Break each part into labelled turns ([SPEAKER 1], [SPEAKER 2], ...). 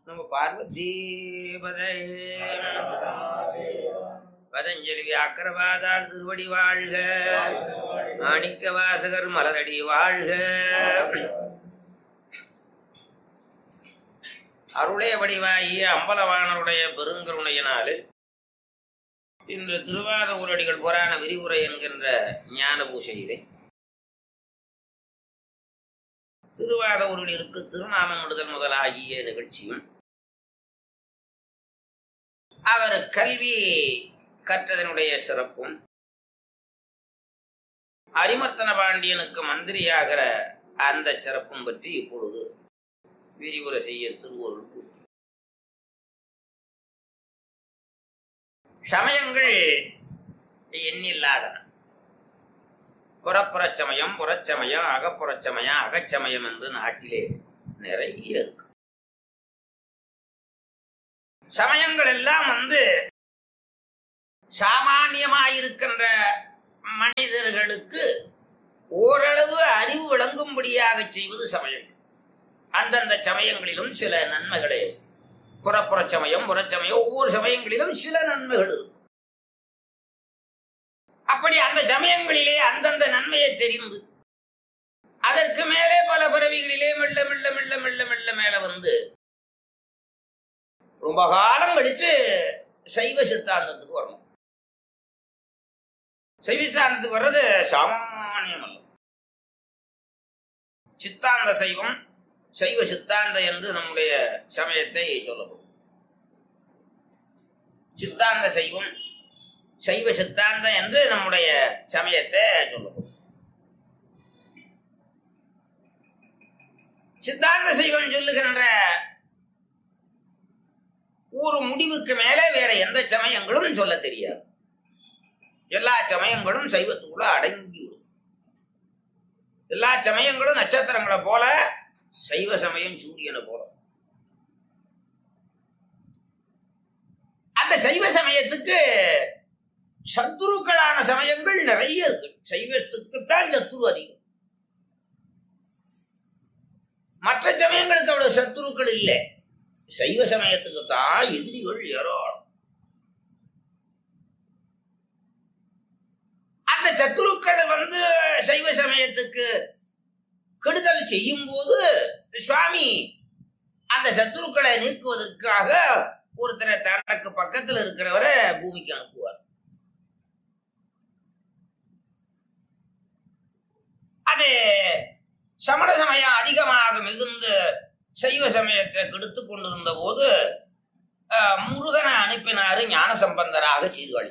[SPEAKER 1] நம்ம பார்வதி பதே பதஞ்சலி வியாக்கரவாதாள் திருவடி வாழ்க மாணிக்க வாசகர் மலரடி வாழ்க அருளே வடிவாகிய அம்பலவாணருடைய பெருங்கருணையினாலே இன்று திருவாத ஊரடிகள் புராண விரிவுரை என்கின்ற ஞான பூசையிலே திருவாத ஊரடிகளுக்கு திருநாமம் விடுதல் முதலாகிய நிகழ்ச்சியும் அவர் கல்வி கற்றதனுடைய சிறப்பும் அரிமர்த்தன பாண்டியனுக்கு மந்திரியாகிற அந்த சிறப்பும் பற்றி இப்பொழுது விரிவுரை செய்ய திருவருள் கூட்டி சமயங்கள் எண்ணில்லாதன புறப்புறச் சமயம் புறச்சமயம் அகப்புறச் சமயம் அகச்சமயம் என்று நாட்டிலே நிறைய இருக்கு சமயங்கள் எல்லாம் வந்து சாமானியமாயிருக்கின்ற மனிதர்களுக்கு ஓரளவு அறிவு விளங்கும்படியாக செய்வது சமயம் அந்தந்த சமயங்களிலும் சில நன்மைகளே புறப்புற சமயம் புறச்சமயம் ஒவ்வொரு சமயங்களிலும் சில நன்மைகள் இருக்கும் அப்படி அந்த சமயங்களிலே அந்தந்த நன்மையை தெரிந்து அதற்கு மேலே பல பிறவிகளிலே மெல்ல மெல்ல மெல்ல மெல்ல மெல்ல மேல வந்து ரொம்ப காலம் கழிச்சு சைவ சித்தாந்தத்துக்கு வரணும் சைவ சித்தாந்தத்துக்கு வர்றது சாமானியம் அல்ல சித்தாந்த சைவம் சைவ சித்தாந்த என்று நம்முடைய சமயத்தை சொல்லப்படும் சித்தாந்த சைவம் சைவ சித்தாந்தம் என்று நம்முடைய சமயத்தை சொல்லப்படும் சித்தாந்த சைவம் சொல்லுகின்ற ஒரு முடிவுக்கு மேலே வேற எந்த சமயங்களும் சொல்ல தெரியாது எல்லா சமயங்களும் சைவத்துக்குள்ள அடங்கிவிடும் எல்லா சமயங்களும் நட்சத்திரங்களை போல சைவ சமயம் சூரியனை போல அந்த சைவ சமயத்துக்கு சத்துருக்களான சமயங்கள் நிறைய இருக்கு சைவத்துக்குத்தான் சத்துரு அதிகம் மற்ற சமயங்களுக்கு அவ்வளவு சத்துருக்கள் இல்லை சைவ சமயத்துக்கு தான் எதிரிகள் ஏராளம் அந்த சத்துருக்கள் வந்து சைவ சமயத்துக்கு கெடுதல் செய்யும் போது சுவாமி அந்த சத்துருக்களை நீக்குவதற்காக ஒருத்தரை தனக்கு பக்கத்தில் இருக்கிறவரை பூமிக்கு அனுப்புவார் அது சமண சமயம் அதிகமாக மிகுந்து சைவ சமயத்தை கெடுத்து கொண்டிருந்த போது முருகனை அனுப்பினாரு ஞான சம்பந்தராக சீர்காழி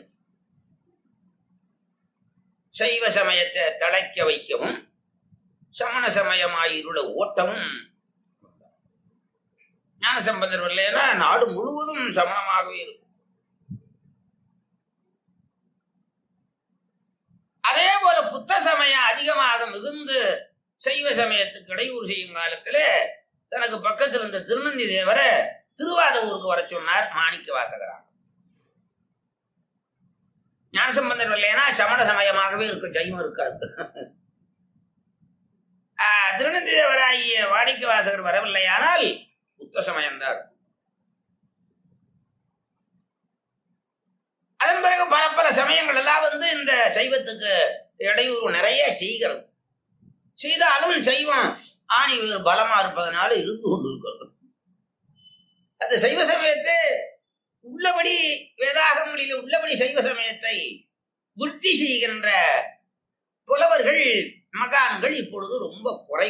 [SPEAKER 1] சைவ சமயத்தை தழைக்க வைக்கவும் சமண சமயமாயிருள ஓட்டமும் ஞான சம்பந்தர் இல்லைன்னா நாடு முழுவதும் சமணமாகவே இருக்கும் அதே போல புத்த சமயம் அதிகமாக மிகுந்து சைவ சமயத்துக்கு இடையூறு செய்யும் காலத்துல தனக்கு பக்கத்தில் இருந்த திருநந்தி தேவரை திருவாத ஊருக்கு வர சொன்னார் மாணிக்க வாசகராக ஞானசம்பந்தர் இல்லைன்னா சமண சமயமாகவே இருக்கும் ஜெயமும் இருக்காது திருநந்தி தேவராகிய வாடிக்கை வாசகர் வரவில்லையானால் புத்த சமயம்தான் அதன் பிறகு பல பல சமயங்கள் எல்லாம் வந்து இந்த சைவத்துக்கு இடையூறு நிறைய செய்கிறது செய்தாலும் சைவம் ஆணி வேறு பலமா இருப்பதனால இருந்து கொண்டு இருக்கிறது அந்த சைவ சமயத்தை உள்ளபடி வேதாகமொழியில உள்ளபடி சைவ சமயத்தை விருத்தி செய்கின்ற புலவர்கள் மகான்கள் இப்பொழுது ரொம்ப குறை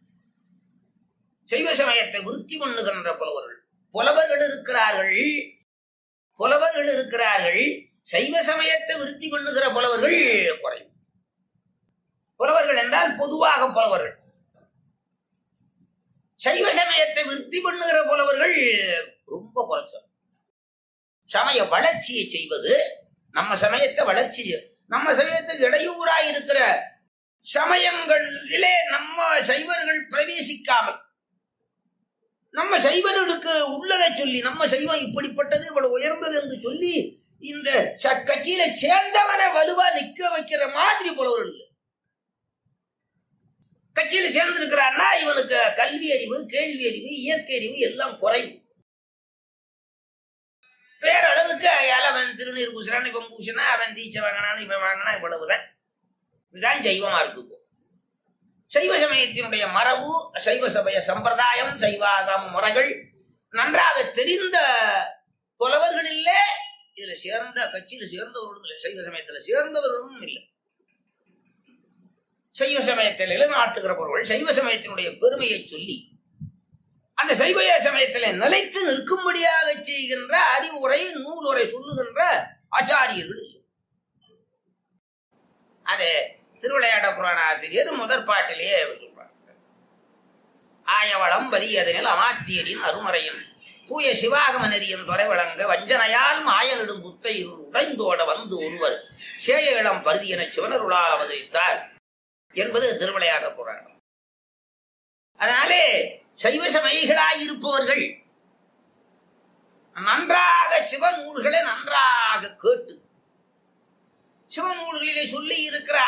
[SPEAKER 1] சைவ சமயத்தை விருத்தி பண்ணுகின்ற புலவர்கள் புலவர்கள் இருக்கிறார்கள் புலவர்கள் இருக்கிறார்கள் சைவ சமயத்தை விருத்தி பண்ணுகிற புலவர்கள் குறை புலவர்கள் என்றால் பொதுவாக புலவர்கள் சைவ சமயத்தை விருத்தி பண்ணுகிற புலவர்கள் ரொம்ப குறைச்சல் சமய வளர்ச்சியை செய்வது நம்ம சமயத்தை வளர்ச்சி நம்ம சமயத்துக்கு இடையூறாய் இருக்கிற சமயங்களிலே நம்ம சைவர்கள் பிரவேசிக்காமல் நம்ம சைவர்களுக்கு உள்ளதை சொல்லி நம்ம சைவம் இப்படிப்பட்டது இவ்வளவு உயர்ந்தது என்று சொல்லி இந்த கட்சியில சேர்ந்தவனை வலுவா நிக்க வைக்கிற மாதிரி புலவர்கள் இல்லை கட்சியில சேர்ந்திருக்கிறான்னா இவனுக்கு கல்வி அறிவு கேள்வி அறிவு இயற்கை அறிவு எல்லாம் குறைவு பேரளவுக்கு அயால அவன் திருநீர் பூசுறான் இவன் பூசினா அவன் தீச்சை வாங்கினான் இவன் வாங்கினா இவ்வளவுதான் இதுதான் ஜெய்வமா இருக்கு இப்போ. சைவ சமயத்தினுடைய மரபு சைவ சமய சம்பிரதாயம் சைவாகம முறைகள் நன்றாக தெரிந்த புலவர்கள் இல்லை இதுல சேர்ந்த கட்சியில சேர்ந்தவர்களும் இல்லை சைவ சமயத்துல சேர்ந்தவர்களும் இல்லை சைவ சமயத்தில் நிலைநாட்டுகிறவர்கள் சைவ சமயத்தினுடைய பெருமையை சொல்லி அந்த சைவ சமயத்தில் நிலைத்து நிற்கும்படியாக செய்கின்ற அறிவுரை நூலுரை சொல்லுகின்ற ஆச்சாரியர்கள் இல்லை. அது திருவிளையாட புராண ஆசிரியர் முதற் பாட்டிலேயே சொல்றார் ஆயவளம் வரியதனில் அமாத்தியரின் அருமறையும் தூய சிவாகம நெறியின் துறை வழங்க வஞ்சனையால் மாயனிடும் புத்தை உடைந்தோட வந்து ஒருவர் சேய இளம் பருதியன சிவனருளால் அவதரித்தார் என்பது திருவிளையாட புராணம் அதனாலே சைவ சமயிகளாய் இருப்பவர்கள் நன்றாக சிவ நூல்களை நன்றாக கேட்டு சிவ நூல்களிலே சொல்லி இருக்கிற